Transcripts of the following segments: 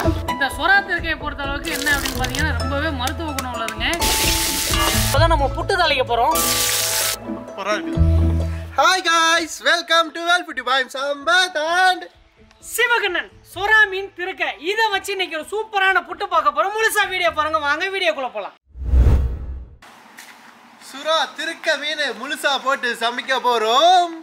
இந்த சொரா திருக்கையை பொறுத்த அளவுக்கு என்ன அப்படின்னு பார்த்தீங்கன்னா ரொம்பவே மருத்துவ குணம் உள்ளதுங்க இப்போதான் நம்ம புட்டு தாளிக்க போகிறோம் hi guys welcome to Vel foodie பாய் சம்பத் அண்ட் சிவகண்ணன் சொரா மீன் திருக்க இதை வச்சு இன்னைக்கு ஒரு சூப்பரான புட்டு பார்க்க போறோம் முழுசா வீடியோ பாருங்க வாங்க வீடியோக்குள்ள போலாம் சுறா திருக்க மீன் முழுசா போட்டு சமைக்க போறோம்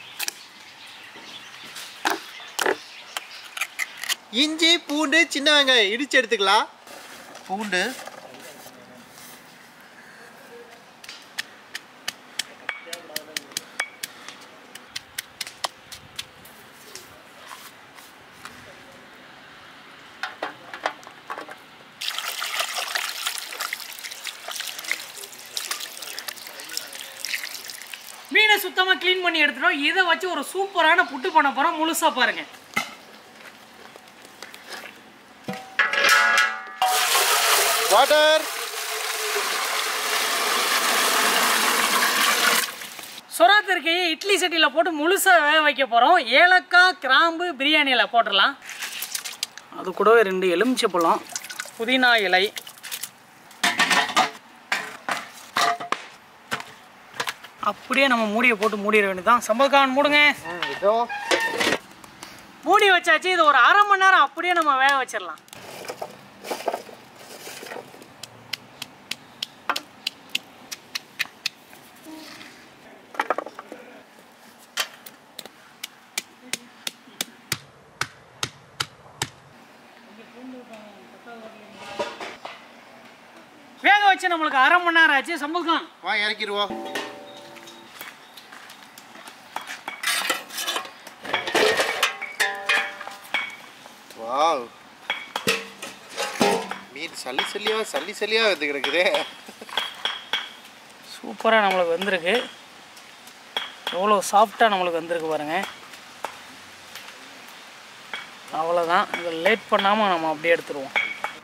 இஞ்சி பூண்டு சின்ன வெங்காயம் இடிச்சு எடுத்துக்கலாம் பூண்டு மீனை சுத்தமா க்ளீன் பண்ணி எடுத்துட்டோம் இதை வச்சு ஒரு சூப்பரான புட்டு பண்ண போறோம் முழுசா பாருங்க வாட்டர் சொரா திருக்கையை இட்லி சட்டியில் போட்டு முழுசா வேக வைக்க போறோம் ஏலக்காய் கிராம்பு பிரியாணியில் போட்டுடலாம் அது கூடவே ரெண்டு எலுமிச்சை பழம் புதினா இலை அப்படியே நம்ம மூடியை போட்டு மூடிட வேண்டியதுதான் சம்பதுக்கான் மூடுங்க இதோ மூடி வச்சாச்சு இது ஒரு அரை மணி நேரம் அப்படியே நம்ம வேக வச்சிடலாம் வேக வச்சு நம்மளுக்கு அரை மணி நேரம் ஆச்சு சம்பதுக்கான் வா இறக்கிடுவோம் வாவ் மீன் சல்லி சல்லியா சல்லி சல்லியா வந்து கிடக்குதே சூப்பராக நம்மளுக்கு வந்திருக்கு எவ்வளோ சாஃப்டாக நம்மளுக்கு வந்திருக்கு பாருங்க அவ்வளோதான் இதை லேட் பண்ணாமல் நம்ம அப்படியே எடுத்துருவோம்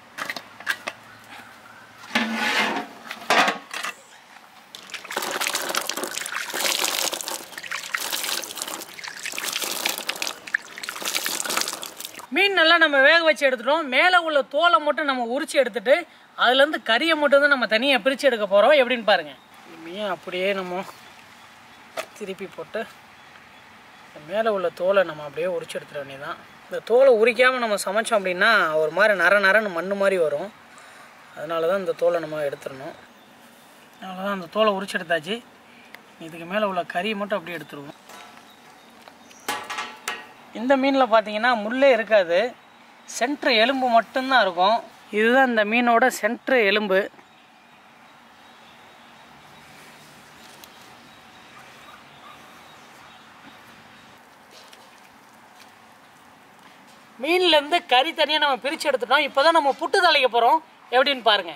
மீன் நல்லா நம்ம வேக வச்சு எடுத்துட்டோம் மேலே உள்ள தோலை மட்டும் நம்ம உரிச்சு எடுத்துட்டு அதுலேருந்து கறியை மட்டும் தான் நம்ம தனியாக பிரித்து எடுக்க போகிறோம் எப்படின்னு பாருங்க மீன் அப்படியே நம்ம திருப்பி போட்டு இந்த மேலே உள்ள தோலை நம்ம அப்படியே உரிச்சு எடுத்துட வேண்டியதான் இந்த தோலை உரிக்காமல் நம்ம சமைச்சோம் அப்படின்னா ஒரு மாதிரி நர நரன்னு மண் மாதிரி வரும் அதனால தான் இந்த தோலை நம்ம எடுத்துடணும் அவ்வளோதான் அந்த தோலை உரிச்சு எடுத்தாச்சு இதுக்கு மேலே உள்ள கறியை மட்டும் அப்படியே எடுத்துருவோம் இந்த மீனில் பார்த்தீங்கன்னா முள்ளே இருக்காது சென்ட்ரு எலும்பு மட்டும்தான் இருக்கும் இதுதான் இந்த மீனோட சென்ட்ரு எலும்பு மீன்லேருந்து கறி தனியாக நம்ம பிரித்து எடுத்துட்டோம் இப்போ தான் நம்ம புட்டு தலைக்க போகிறோம் எப்படின்னு பாருங்க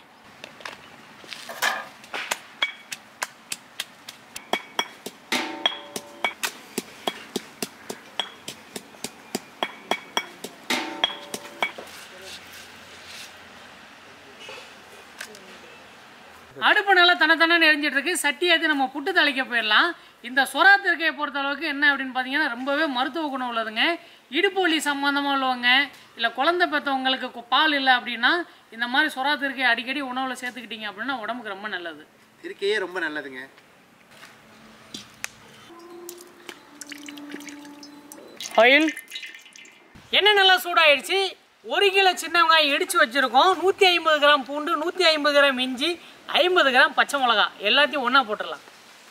அடுப்பு நல்லா தனத்தன நெறிஞ்சிட்டு இருக்கு சட்டி ஏற்றி நம்ம புட்டு தலைக்க போயிடலாம் இந்த சொரா திருக்கையை பொறுத்த அளவுக்கு என்ன அப்படின்னு பார்த்தீங்கன்னா ரொம்பவே மருத்துவ குணம் உள்ளதுங்க இடுப்பு வலி சம்மந்தமாக உள்ளவங்க இல்லை குழந்தை பெற்றவங்களுக்கு கு- பால் இல்லை அப்படின்னா இந்த மாதிரி சொரா திருக்கையை அடிக்கடி உணவில் சேர்த்துக்கிட்டீங்க அப்படின்னா உடம்புக்கு ரொம்ப நல்லது இருக்கையே ரொம்ப நல்லதுங்க ஆயில் எண்ணெய் நல்லா சூடாயிடுச்சு ஒரு கிலோ சின்ன வெங்காயம் இடித்து வச்சுருக்கோம் நூற்றி ஐம்பது கிராம் பூண்டு நூற்றி ஐம்பது கிராம் இஞ்சி ஐம்பது கிராம் பச்சை மிளகா எல்லாத்தையும் ஒன்றா போட்டுடலாம்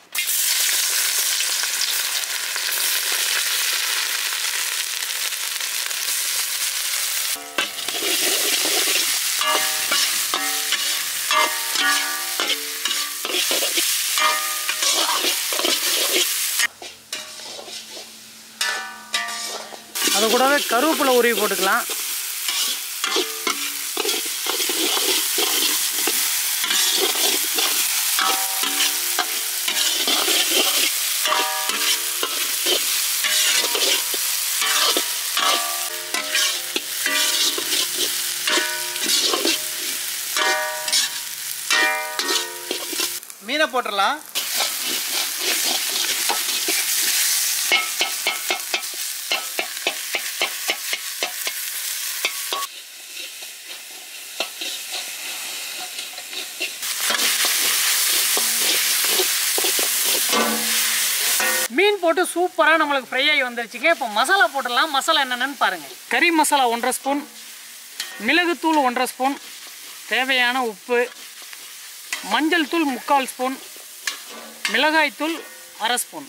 அது கூடவே கருவேப்பிலை உருவி போட்டுக்கலாம் மீனை போட்டுடலாம் மீன் போட்டு சூப்பராக நம்மளுக்கு ஃப்ரை ஆகி வந்துருச்சுங்க இப்போ மசாலா போட்டுடலாம் மசாலா என்னென்னு பாருங்கள் கறி மசாலா ஒன்றரை ஸ்பூன் மிளகுத்தூள் ஒன்றரை ஸ்பூன் தேவையான உப்பு மஞ்சள் தூள் முக்கால் ஸ்பூன் மிளகாய்த்தூள் அரை ஸ்பூன்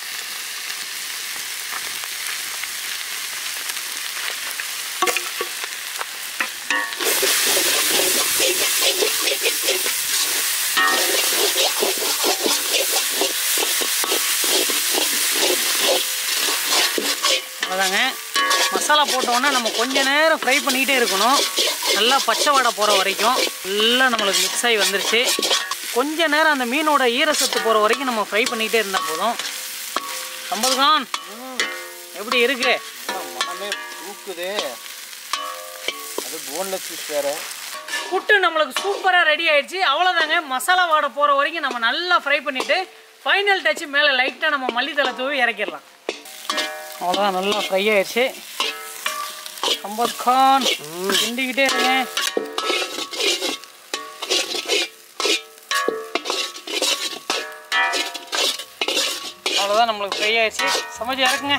அவ்வளோதாங்க மசாலா போட்ட உடனே நம்ம கொஞ்ச நேரம் ஃப்ரை பண்ணிக்கிட்டே இருக்கணும் நல்லா பச்சை வடை போகிற வரைக்கும் எல்லாம் நம்மளுக்கு மிக்ஸ் ஆகி வந்துருச்சு கொஞ்ச நேரம் அந்த மீனோட ஈரசத்து போகிற வரைக்கும் நம்ம ஃப்ரை பண்ணிக்கிட்டே இருந்தால் போதும் சம்பதுகான் எப்படி இருக்கு மனமே தூக்குதே அது போன்லெஸ் பீஸ் வேற புட்டு நம்மளுக்கு சூப்பராக ரெடி ஆயிடுச்சு அவ்வளோதாங்க மசாலா வாடை போகிற வரைக்கும் நம்ம நல்லா ஃப்ரை பண்ணிவிட்டு ஃபைனல் டச்சு மேலே லைட்டாக நம்ம மல்லித்தலை தூவி இறக்கிடலாம் அவ்வளோதான் நல்லா ஃப்ரை ஆயிடுச்சு சம்பத் கான் கிண்டிக்கிட்டே இருங்க அவ்வளோதான் நம்மளுக்கு ஃப்ரை ஆயிடுச்சு சமைச்சு இறக்குங்க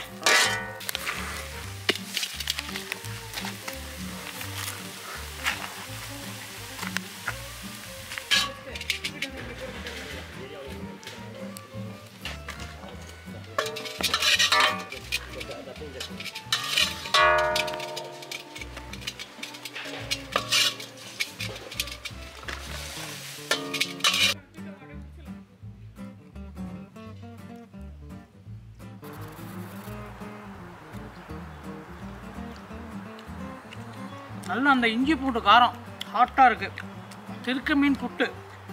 நல்லா அந்த இஞ்சி பூண்டு காரம் ஹாட்டாக இருக்குது திருக்க மீன் புட்டு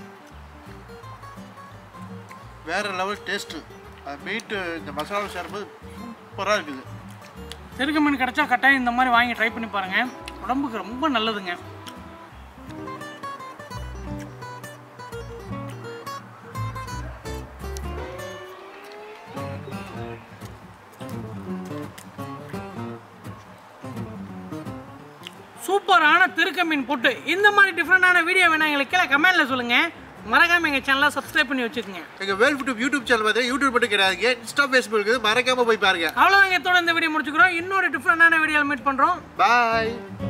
வேற லெவல் டேஸ்ட்டு மீட்டு இந்த மசாலா சேரும்போது சூப்பராக இருக்குது திருக்க மீன் கிடைச்சா கட்டாயம் இந்த மாதிரி வாங்கி ட்ரை பண்ணி பாருங்கள் உடம்புக்கு ரொம்ப நல்லதுங்க சூப்பரான திருக்க மீன் புட்டு இந்த மாதிரி டிஃப்ரெண்டான வீடியோ வேணா எங்களுக்கு கீழே கமெண்ட்ல சொல்லுங்க மறக்காம எங்க சேனலை சப்ஸ்கிரைப் பண்ணி வச்சுக்கோங்க எங்கள் வேல் ஃபுட் யூடியூப் சேனல் பார்த்தீங்கன்னா யூடியூப் மட்டும் கிடையாது இன்ஸ்டா ஃபேஸ்புக் இருக்குது மறக்காமல் போய் பாருங்க அவ்வளோதான் இதோட இந்த வீடியோ முடிச்சுக்கிறோம் இன்னொரு டிஃப்ரெண்டான வீடியோவில் மீட் பண்ணுறோம் பாய்